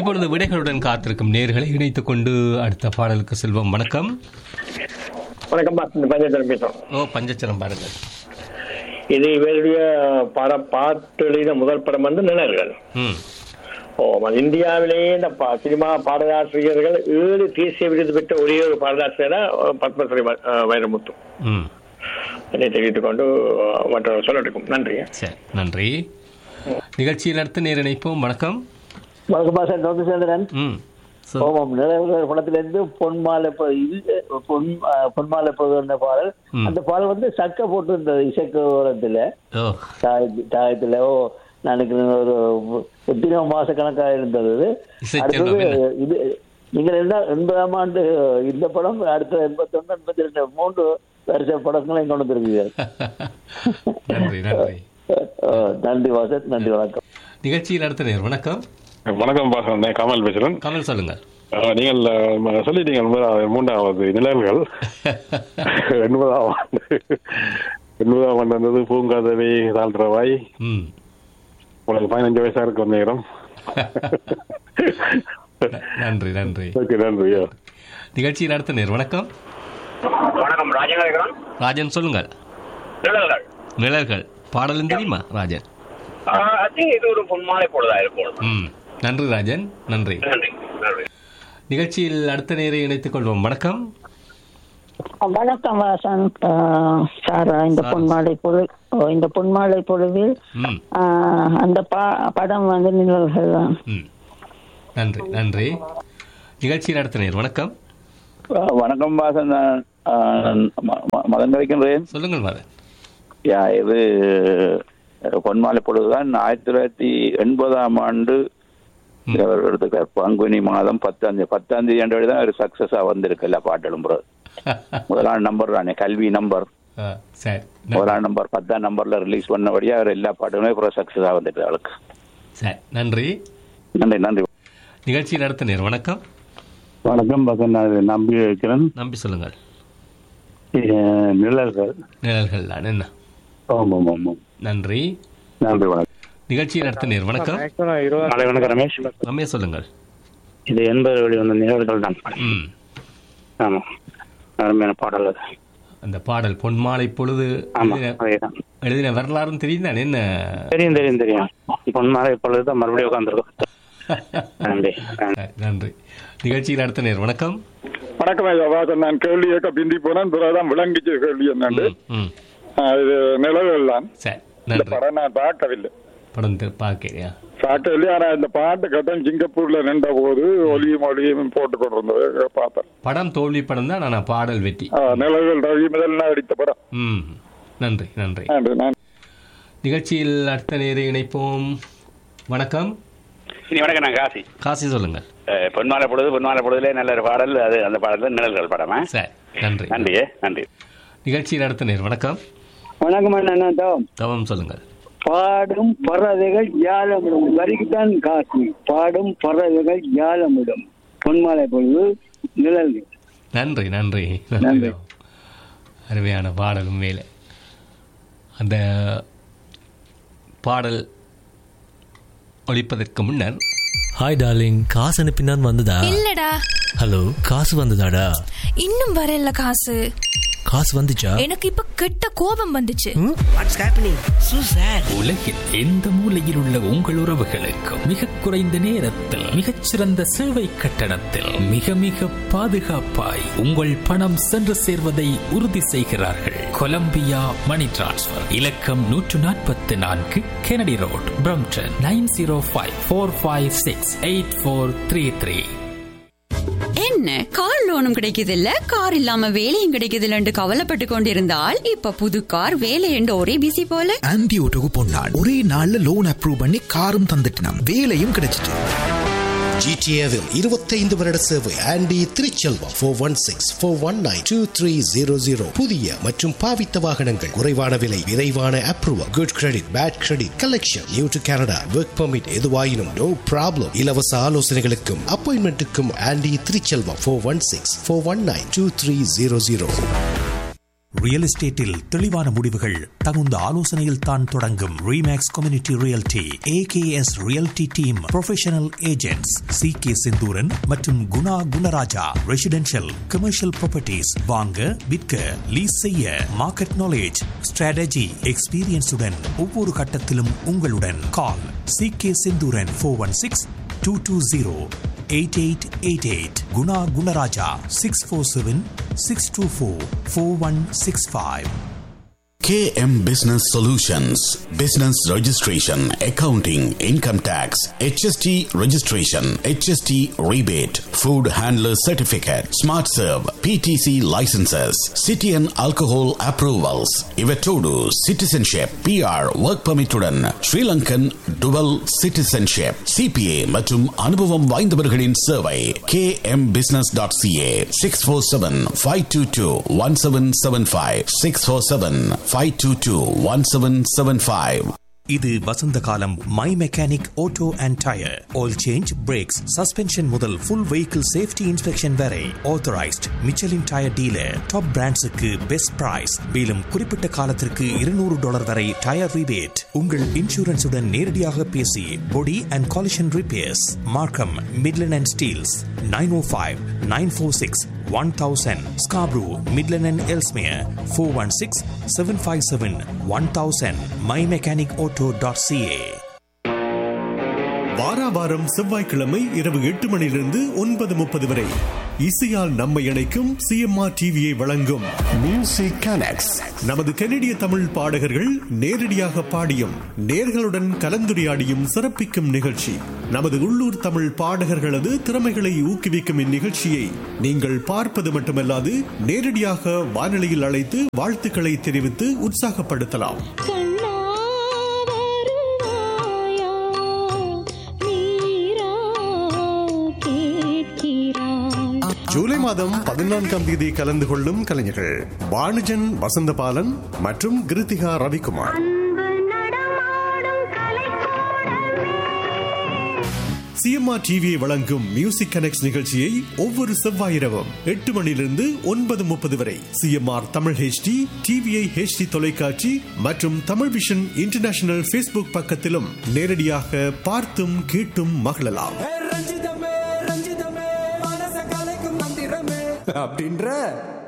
இப்பொழுது விடைகளுடன் காத்திருக்கும் நேர்களை இணைத்துக் கொண்டு அடுத்த பாடலுக்கு செல்வோம் வணக்கம் வணக்கம் பஞ்சாயத்து பேசுறோம் ஓ பஞ்சச்சரம் பாருங்கள் இது இவருடைய பட பாட்டு எழுதின முதல் படம் வந்து நிழல்கள் ம் ஓ அது இந்தியாவிலேயே இந்த பா- சினிமா பாடலாசிரியர்கள் ஏழு தேசிய விருது பெற்ற ஒரே ஒரு பாடலாசிரியரா பத்மஸ்ரீ வ- அஹ் வைரமுத்து ம் என்னை தெரிவித்துக் கொண்டு அஹ், மற்றவர் சொல்லட்டும் நன்றி சரி நன்றி நிகழ்ச்சியில் அடுத்த நேர் இணைப்போம் வணக்கம் வணக்கம் பாசன் ராமச்சந்திரன் ம் சொல். ஓமம் நிறைவேற படத்திலிருந்து பொன்மாலை பொ- இது பொன் ஆ, பொன்மாலை பொது என்ற பாடல் ம். அந்த பாடல் வந்து சக்க போட்டு இருந்தது இசைக்கோரத்துல ஓ தாயத்து- தாயத்துல ஓ நான் நினைக்கிறேன் ஒரு எத்தனையோ மாச கணக்காக இருந்தது இது. இசைச்செல்வம் அடுத்தது என்ன? இது நீங்கள் என்ன எண்பதாம் ஆண்டு இந்த படம் அடுத்த எண்பத்தி ஒன்று எண்பத்தி ரெண்டு மூன்று வருஷ படங்களை கொண்டு வந்திருக்கீர்கள் நன்றி நன்றி அஹ், நன்றி வாசத் நன்றி வணக்கம் நிகழ்ச்சியில் அடுத்த நேர் வணக்கம் வணக்கம் பாசன் நான் கமல் பேசுறேன் கமல் சொல்லுங்கள் அஹ், நீங்கள் அஹ், சொல்லிட்டீங்க மூணாவது- மூன்றாவது நிழல்கள் எண்பதாம் ஆண்டு எண்பதாம் ஆண்டு வந்தது பூங்காதவி தாழ்றவாய் ம் உங்களுக்கு பதினஞ்சு வயசா இருக்கு ஒரு நேரம் நன்றி நன்றி ஓகே நன்றி ஐயா. நிகழ்ச்சியில் அடுத்த நேர் வணக்கம் வணக்கம் ராஜநகரம் ராஜன் சொல்லுங்கள் நிழல்கள் நிழல்கள் பாடலும் தெரியுமா ராஜன் ஐ திங்க் இது ஒரு பொன்மாலை பொழுதா இருக்கும் ம் நன்றி ராஜன் நன்றி நன்றி நன்றி நிகழ்ச்சியில் அடுத்த நேரை இணைத்துக் கொள்வோம் வணக்கம் வணக்கம் வாசன் ஆஹ் சாரா இந்த சாரா. பொன்மாலை பொழு ஓ, இந்த பொன்மாலை பொழுவில் ம் ஆஹ் அந்த பா- படம் வந்து நிழல்கள் தான் ம் நன்றி நன்றி நிகழ்ச்சியில் அடுத்த நேர் வணக்கம் வணக்கம் வாசன் நான் ம- ம- மதன் கிடைக்கின்றேன் சொல்லுங்கள் மதன் யா இது பொன்மாலை பொழுதுதான் ஆயிரத்தி தொள்ளாயிரத்தி எண்பதாம் ஆண்டு ம். அவர் எடுத்துக்கார் பங்குனி மாதம் பத்தாம் தேதி பத்தாம் தேதி ஆண்டு தான் ஒரு சக்சஸா வந்திருக்கு எல்லா பாட்டு எழும்புறது முதலாம் நம்பர் தானே கல்வி நம்பர் ஆ, சரி நன்றி. முதலாம் நம்பர் பத்தாம் நம்பர்ல ரிலீஸ் பண்ணபடியா அவர் எல்லா பாட்டுமே அப்புறம் சக்சஸா வந்துட்டு அவளுக்கு சரி நன்றி நன்றி நன்றி நிகழ்ச்சியில் அடுத்த நேர் வணக்கம் வணக்கம் பாசன் நான் நம்பி வைக்கிறேன் நம்பி சொல்லுங்கள் அஹ், நிழல்கள் நிழல்கள் தான் என்ன ஆமாம் ஆமாம் நன்றி நன்றி வணக்கம் நிகழ்ச்சியில் அடுத்த நேர் வணக்கம் மாலை வணக்கம் ரமேஷ் ரமேஷ் சொல்லுங்கள் இது எண்பது வழி வந்த நிகழ்வுகள் தான் ம் ஆமா அருமையான பாடல் அது அந்த பாடல் பொன்மாலை பொழுது ஆமா எழுதின- அதேதான் எழுதின வரலாறும் தெரியும் தானே என்ன தெரியும் தெரியும் தெரியும் பொன்மாலை பொழுது தான் மறுபடியும் உட்காந்துருக்கோம் நன்றி நன்றி. நன்றி நிகழ்ச்சியில் அடுத்த நேர் வணக்கம் வணக்கம் ஐயா வாசன் நான் கேள்வி கேட்க பிந்தி போனேன் பிறகுதான் விளங்கிச்சு கேள்வி என்னண்டு ம், ம் அஹ், இது நிழல்கள் தான் சரி இந்த நன்றி படம் நான் பார்க்கவில்லை படம் தெ- பார்க்கலையா பார்க்கவில்லை ஆனா இந்த பாட்டு கேட்டேன் சிங்கப்பூர்ல நின்ற போது ஒலியும் ஒலியும் போட்டு கொண்டு இருந்தது பார்த்தேன் படம் தோல்வி படம் தான் ஆனால் பாடல் வெற்றி ஆஹ், நிழல்கள் ரவி முதல் அடித்த படம் ம் நன்றி நன்றி நன்றி நான் நிகழ்ச்சியில் அடுத்த நேரை இணைப்போம் வணக்கம் இனி வணக்கம் நான் காசி காசி சொல்லுங்கள் அஹ், பொன்மாலை பொழுது பொன்மாலை பொழுதுல நல்ல ஒரு பாடல் அது அந்த பாடல் நிழல்கள் படமா சரி நன்றி நன்றி நன்றி நிகழ்ச்சியில் அடுத்த நேர் வணக்கம் வணக்கம் அண்ணா தவம் தவம் சொல்லுங்கள் பாடும் பறவைகள் ஜாலமிடும் வரிக்குத்தான் காசு பாடும் பறவைகள் ஜாலமிடும் பொன்மாலை பொழுது நிழல்கள் நன்றி நன்றி நன்றி. அருமையான பாடலும் வேலை அந்த பாடல் ஒழிப்பதற்கு முன்னர் ஹாய் டார்லிங் காசு அனுப்பினான் வந்ததா இல்லடா ஹலோ காசு வந்ததாடா இன்னும் வரல காசு காசு வந்துச்சா எனக்கு இப்ப கெட்ட கோபம் வந்துச்சு உலகில் எந்த மூலையில் உள்ள உங்கள் உறவுகளுக்கு மிக குறைந்த நேரத்தில் மிகச்சிறந்த சேவை கட்டணத்தில் மிக மிக பாதுகாப்பாய் உங்கள் பணம் சென்று சேர்வதை உறுதி செய்கிறார்கள் கொலம்பியா மணி டிரான்ஸ்ஃபர் இலக்கம் நூற்று நாற்பத்தி நான்கு Kennedy road Brampton nine zero five four five six eight four three three என்ன கார் லோனும் கிடைக்குது இல்ல கார் இல்லாம வேலையும் கிடைக்குது இல்லன்னு கவலைப்பட்டு கொண்டிருந்தால் இப்ப புது கார் வேலை என்று ஒரே பிசி போல ஆன்டி ஓட்டோக்கு பொன்னாள் ஒரே நாள்ல லோன் அப்ரூவ் பண்ணி காரும் தந்துட்டினாம் வேலையும் கிடைச்சிட்டு ஜிடிஏவில் இருபத்தைந்து வருட சேவை Andy Thiruchelvam four one six four one nine two three zero zero புதிய மற்றும் பாவித்த வாகனங்கள் குறைவான விலை விரைவான approval good credit bad credit collection new to Canada work permit எதுவாயினும் நோ ப்ராப்ளம் இலவச ஆலோசனைகளுக்கும் அப்பாயின்மெண்ட்டுக்கும் Andy Thiruchelvam four one six four one nine two three zero zero real எஸ்டேட்டில் தெளிவான முடிவுகள் தகுந்த ஆலோசனையில் தான் தொடங்கும் Remax community realty AKS realty team professional agents C K Senthuran மற்றும் Guna Gunarajah residential commercial properties வாங்க விற்க லீஸ் செய்ய மார்க்கெட் நாலேஜ் ஸ்ட்ராட்டஜி எக்ஸ்பீரியன்ஸுடன் ஒவ்வொரு கட்டத்திலும் உங்களுடன் call C K Senthuran four one six two two zero eight eight eight eight Guna Gunarajah six four seven six two four four one six five KM Business Solutions Business Registration, Accounting, Income Tax, HST Registration, HST Rebate, Food Handler Certificate, Smart Serve, PTC Licenses, City and Alcohol Approvals, Ivetodu, Citizenship, PR, Work Permit உடன் Sri Lankan Dual Citizenship, CPA மற்றும் அனுபவம் வாய்ந்தவர்களின் சேவை kmbusiness.ca 647-522-1775 647-522-1775 இது வசந்த காலம் my mechanic auto and tire oil change brakes suspension முதல் full vehicle safety inspection வரை authorized Michelin tire dealer top பிராண்ட்ஸுக்கு பெஸ்ட் பிரைஸ் மேலும் குறிப்பிட்ட காலத்திற்கு இருநூறு டாலர் வரை டயர் ரிபேட் உங்கள் இன்சூரன்ஸுடன் நேரடியாக பேசி body and collision repairs Markham Midland and Steeles nine O five nine four six one thousand Scarborough Midland and Ellesmere four one six seven five seven one thousand my mechanic auto dot CA வாராவாரம் செவ்வாய்க்கிழமை இரவு எட்டு மணியிலிருந்து ஒன்பது முப்பது வரை இசையால் நம்மை இணைக்கும் சிஎம்ஆர் டிவியை வழங்கும் மியூசிக் கனெக்ட்ஸ் நமது கனடிய தமிழ் பாடகர்கள் நேரடியாக பாடியும் நேர்களுடன் கலந்துரையாடியும் சிறப்பிக்கும் நிகழ்ச்சி நமது உள்ளூர் தமிழ் பாடகர்களது திறமைகளை ஊக்குவிக்கும் இந்நிகழ்ச்சியை நீங்கள் பார்ப்பது மட்டுமல்லாது நேரடியாக வானொலியில் அழைத்து வாழ்த்துக்களை தெரிவித்து உற்சாகப்படுத்தலாம் ஜூலை மாதம் பதினான்காம் தேதி கலந்து கொள்ளும் கலைஞர்கள் வாணிஜன் வசந்தபாலன் மற்றும் கிருத்திகா ரவிக்குமார் சிஎம்ஆர் டிவியை வழங்கும் மியூசிக் கனெக்ட் நிகழ்ச்சியை ஒவ்வொரு செவ்வாயிரவும் எட்டு மணியிலிருந்து ஒன்பது முப்பது வரை CMR Tamil HD TVI HD தொலைக்காட்சி மற்றும் தமிழ் விஷன் இன்டர்நேஷனல் ஃபேஸ்புக் பக்கத்திலும் நேரடியாக பார்த்தும் கேட்டும் மகிழலாம் அப்படின்ற